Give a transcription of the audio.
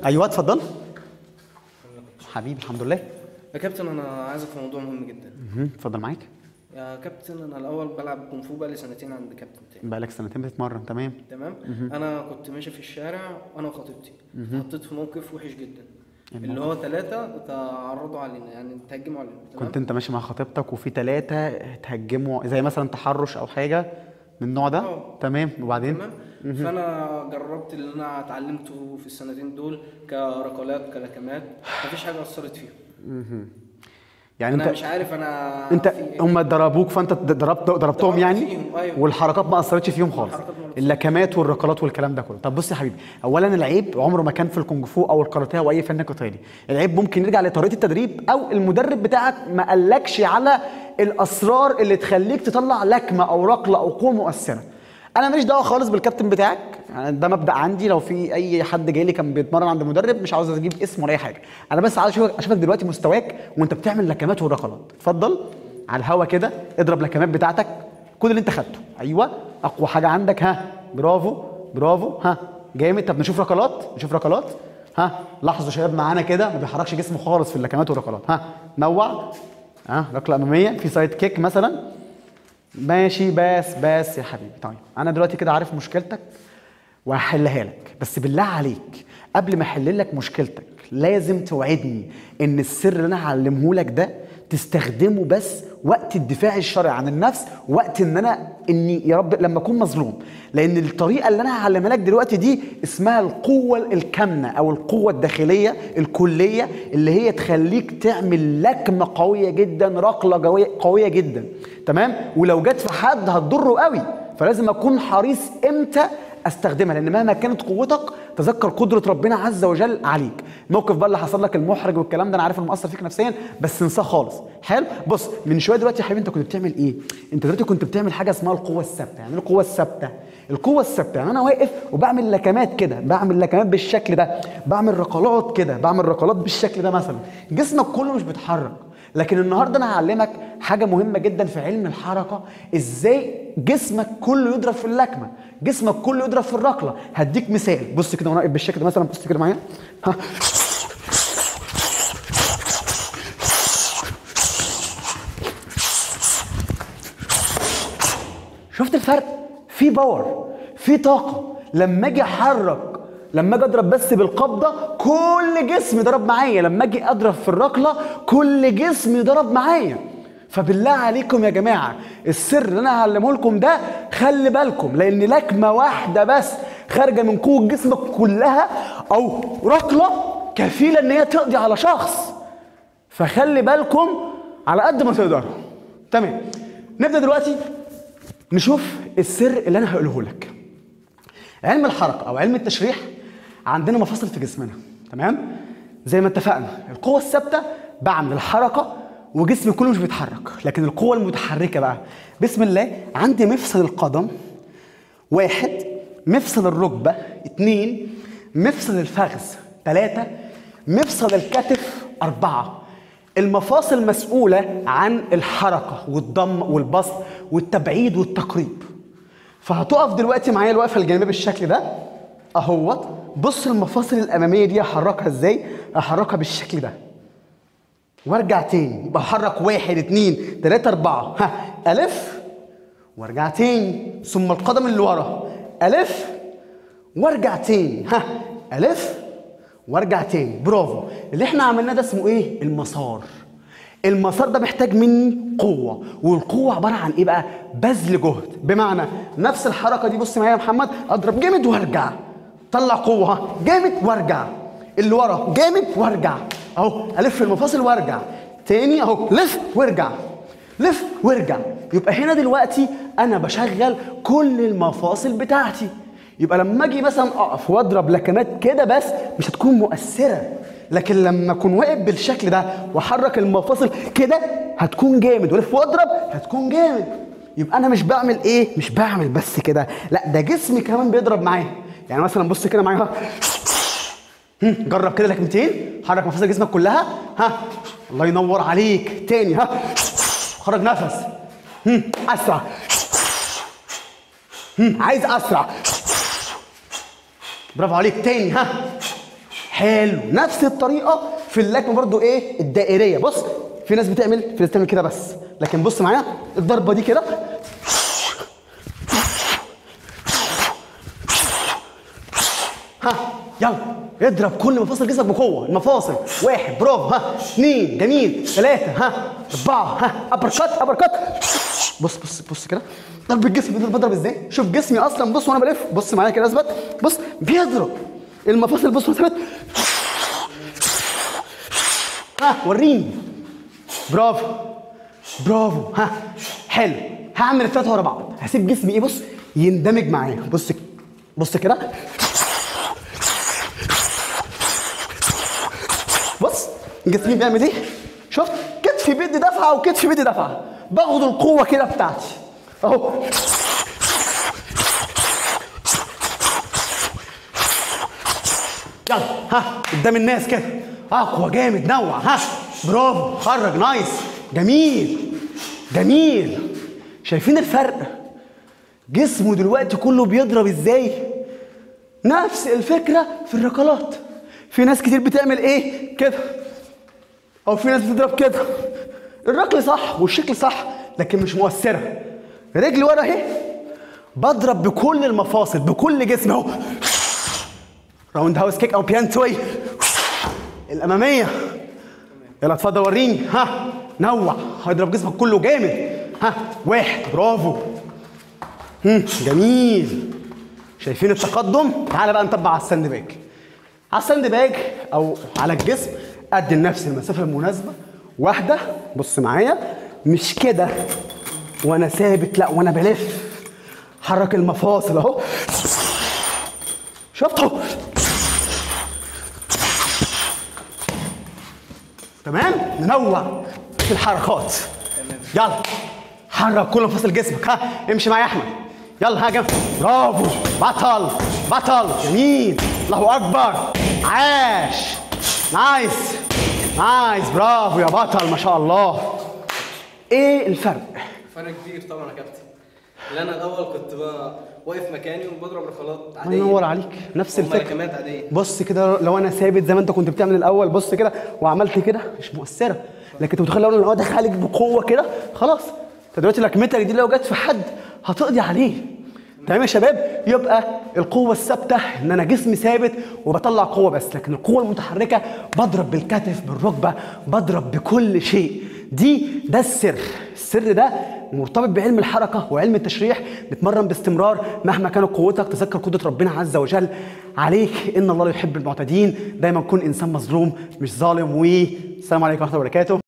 ايوه اتفضل حبيبي الحمد لله يا كابتن انا عايزك في موضوع مهم جدا مهم. اتفضل معاك يا كابتن انا الاول بلعب كونغ فو بقالي سنتين عند كابتن تاني بقالك سنتين بتتمرن تمام تمام انا كنت ماشي في الشارع انا وخطيبتي حطيت في موقف وحش جدا اللي هو ثلاثة تعرضوا علينا يعني تهجموا علينا تمام كنت انت ماشي مع خطيبتك وفي ثلاثة تهجموا زي مثلا تحرش او حاجة من النوع ده اه. تمام وبعدين تمام فانا جربت اللي انا اتعلمته في السنتين دول كركلات كلكمات مفيش حاجه اثرت فيهم يعني انا انت مش عارف انا انت في إيه. هم ضربوك فانت ضربت ضربتهم ضربت يعني فيهم، أيوة. والحركات ما اثرتش فيهم خالص الحركات ما أثرتش. اللكمات والركلات والكلام ده كله طب بص يا حبيبي اولا العيب عمره ما كان في الكونج فو او الكاراتيه او اي فن قتالي العيب ممكن يرجع لطريقه التدريب او المدرب بتاعك ما قالكش على الاسرار اللي تخليك تطلع لكمه او ركله او قوه مؤثره انا ماليش دعوه خالص بالكابتن بتاعك يعني ده مبدا عندي لو في اي حد جاي لي كان بيتمرن عند مدرب مش عاوز اجيب اسم ولا اي حاجه انا بس عايز اشوفك اشوفك دلوقتي مستواك وانت بتعمل لكمات وركلات اتفضل على الهوا كده اضرب لكمات بتاعتك كل اللي انت خدته ايوه اقوى حاجه عندك ها برافو برافو ها جامد طب نشوف ركلات نشوف ركلات ها لاحظوا شباب معانا كده ما بيحركش جسمه خالص في اللكمات والركلات ها نوع ها ركله اماميه في سايد كيك مثلا ماشي بس بس يا حبيبي طيب انا دلوقتي كده عارف مشكلتك وهحلها لك بس بالله عليك قبل ما احل لك مشكلتك لازم توعدني ان السر اللي انا هعلمه لك ده تستخدمه بس وقت الدفاع الشرعي عن النفس وقت ان انا اني يا رب لما اكون مظلوم لان الطريقه اللي انا هعلمها لك دلوقتي دي اسمها القوه الكامنه او القوه الداخليه الكليه اللي هي تخليك تعمل لكمه قويه جدا ركله جوية قويه جدا تمام ولو جت في حد هتضره قوي فلازم اكون حريص امتى استخدمها لان مهما كانت قوتك تذكر قدره ربنا عز وجل عليك الموقف بقى اللي حصل لك المحرج والكلام ده انا عارف انه مأثر فيك نفسيا بس انساه خالص حلو بص من شويه دلوقتي يا حبيبي انت كنت بتعمل ايه انت دلوقتي كنت بتعمل حاجه اسمها القوه الثابته يعني إيه القوه الثابته القوه الثابته يعني انا واقف وبعمل لكمات كده بعمل لكمات بالشكل ده بعمل ركلات كده بعمل ركلات بالشكل ده مثلا جسمك كله مش بيتحرك لكن النهارده انا هعلمك حاجه مهمه جدا في علم الحركه ازاي جسمك كله يضرب في اللكمه جسمك كله يضرب في الركله هديك مثال بص كده وانا واقف بالشكل ده مثلا بص كده معايا ها شفت الفرق في باور في طاقه لما اجي احرك لما اجي اضرب بس بالقبضه كل جسمي ضرب معايا لما اجي اضرب في الركله كل جسمي ضرب معايا فبالله عليكم يا جماعه السر اللي انا هعلمه لكم ده خلي بالكم لان لكمه واحده بس خارجه من قوه جسمك كلها او ركله كفيله ان هي تقضي على شخص فخلي بالكم على قد ما تقدروا تمام نبدا دلوقتي نشوف السر اللي انا هقوله لك علم الحركه او علم التشريح عندنا مفاصل في جسمنا تمام زي ما اتفقنا القوه الثابته بعمل الحركه وجسمي كله مش بيتحرك لكن القوه المتحركه بقى بسم الله عندي مفصل القدم واحد مفصل الركبه اتنين مفصل الفخذ ثلاثة مفصل الكتف أربعة المفاصل مسؤولة عن الحركة والضم والبسط والتبعيد والتقريب فهتقف دلوقتي معايا الوقفه الجانبيه بالشكل ده اهوت بص المفاصل الاماميه دي احركها ازاي احركها بالشكل ده وارجع تاني يبقى احرك واحد اتنين تلاته اربعه ها الف وارجع تاني ثم القدم اللي ورا الف وارجع تاني ها الف وارجع تاني برافو اللي احنا عملناه ده اسمه ايه المسار المسار ده محتاج مني قوة والقوة عبارة عن ايه بقى بذل جهد بمعنى نفس الحركة دي بص معايا يا محمد اضرب جامد وارجع طلع قوة ها جامد وارجع اللي ورا جامد وارجع اهو الف المفاصل وارجع تاني اهو لف وارجع لف وارجع يبقى هنا دلوقتي انا بشغل كل المفاصل بتاعتي يبقى لما اجي مثلا اقف واضرب لكمات كده بس مش هتكون مؤثره لكن لما اكون واقف بالشكل ده واحرك المفاصل كده هتكون جامد والف واضرب هتكون جامد يبقى انا مش بعمل ايه مش بعمل بس كده لا ده جسمي كمان بيضرب معايا يعني مثلا بص كده معايا هم، جرب كده لكمتين حرك مفاصل جسمك كلها ها الله ينور عليك تاني ها خرج نفس هم، اسرع هم، عايز اسرع برافو عليك تاني ها حلو نفس الطريقه في اللكمه برضو ايه الدائريه بص في ناس بتعمل في ناس بتعمل كده بس لكن بص معايا الضربه دي كده ها يلا اضرب كل مفاصل جسمك بقوه المفاصل واحد برافو ها اثنين جميل ثلاثه ها اربعه ها ابر كات ابر كات بص بص بص كده ضرب الجسم بيضرب بضرب ازاي شوف جسمي اصلا بص وانا بلف بص معايا كده اثبت بص بيضرب المفاصل بص ثابت ها وريني برافو برافو ها حلو هعمل الثلاثه ورا بعض هسيب جسمي ايه بص يندمج معايا بص كده. بص كده بص جسمي بيعمل ايه شفت كتفي بيدي دفعه وكتفي بيدي دفعه باخد القوه كده بتاعتي اهو يلا ها قدام الناس كده اقوى جامد نوع ها برافو خرج نايس جميل جميل شايفين الفرق جسمه دلوقتي كله بيضرب ازاي نفس الفكره في الركلات في ناس كتير بتعمل ايه كده او في ناس بتضرب كده الركل صح والشكل صح لكن مش مؤثره رجلي ورا اهي بضرب بكل المفاصل بكل جسمي اهو راوند هاوس كيك او بيانتوي الاماميه يلا اتفضل وريني ها نوع هيضرب جسمك كله جامد ها واحد برافو هم، جميل شايفين التقدم تعالى بقى نطبق على الساند باج على الساند باج او على الجسم ادي لنفسي المسافه المناسبه واحده بص معايا مش كده وانا ثابت لا وانا بلف حرك المفاصل اهو شفت اهو تمام ننوع في الحركات يلا حرك كل مفاصل جسمك ها امشي معايا يا احمد يلا ها جنب برافو بطل بطل جميل الله اكبر عاش نايس نايس برافو يا بطل ما شاء الله ايه الفرق فرق كبير طبعا يا كابتن اللي انا الاول كنت بقى واقف مكاني وبضرب ركلات الله عاديه ينور عليك نفس الفكره وملكمات عاديه بص كده لو انا ثابت زي ما انت كنت بتعمل الاول بص كده وعملت كده مش مؤثره لكن انت متخيل لو انا لو داخل عليك بقوه كده خلاص انت دلوقتي لكمتك دي لو جت في حد هتقضي عليه تمام يا شباب يبقى القوه الثابته ان انا جسمي ثابت وبطلع قوه بس لكن القوه المتحركه بضرب بالكتف بالركبه بضرب بكل شيء دي ده السر السر ده مرتبط بعلم الحركه وعلم التشريح نتمرن باستمرار مهما كانت قوتك تذكر قدره ربنا عز وجل عليك ان الله لا يحب المعتدين دايما كن انسان مظلوم مش ظالم والسلام عليكم ورحمه الله وبركاته